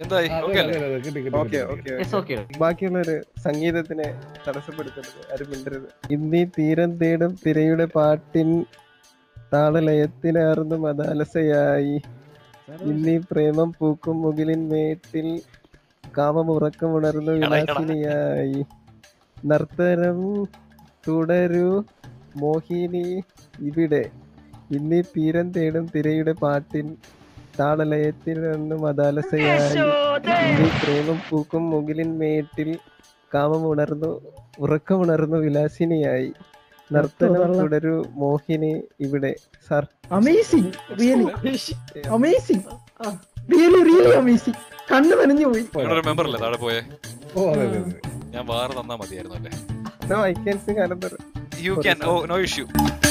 എന്തായി ആ, ഓക്കെ അതെ, അല്ലേ അതെ, അതെ, കിട്ടി, കിട്ടി, ഓക്കെ കിട്ടി, കിട്ടി. ഓക്കെ യെസ് ഓക്കെ ബാക്കിയുള്ളവര് സംഗീതത്തിനെ തടസ്സപ്പെടുത്തരുത് ആരും മിണ്ടരുത് ഇന്നീ തീരം തേടും തിരയുടെ പാട്ടിൻ താളലയത്തിനാർന്നു മതാലസയായി ഇന്നീ പ്രേമം പൂക്കും മുകിലിൻ മേട്ടിൽ കാമം ഉറക്കമുണർന്നു വിലാസിനിയായി നർത്തനം തുടരൂ മോഹിനി ഇവിടെ ഇന്നീ തീരം തേടും തിരയുടെ പാട്ടിൻ താളലയത്തിനു മതാലസയായി ഇന്നീ പ്രേമം പൂക്കും മുകിലിൻ മേട്ടിൽ കാമം ഉണർന്നു ഉറക്കമുണർന്നു വിലാസിനിയായി നർത്തനം തുടരൂ മോഹിനി ഇവിടെ sir amazing really amazing really really amazing കണ്ണ് നനഞ്ഞു പോയി നിങ്ങളൊരു മെമ്പർ അല്ലേ താഴെ പോയെ ഓ അതെ അതെ അതെ ഞാൻ വേറെ തന്നാ മതിയായിരുന്നു അല്ലേ no I can sing and then you can oh no issue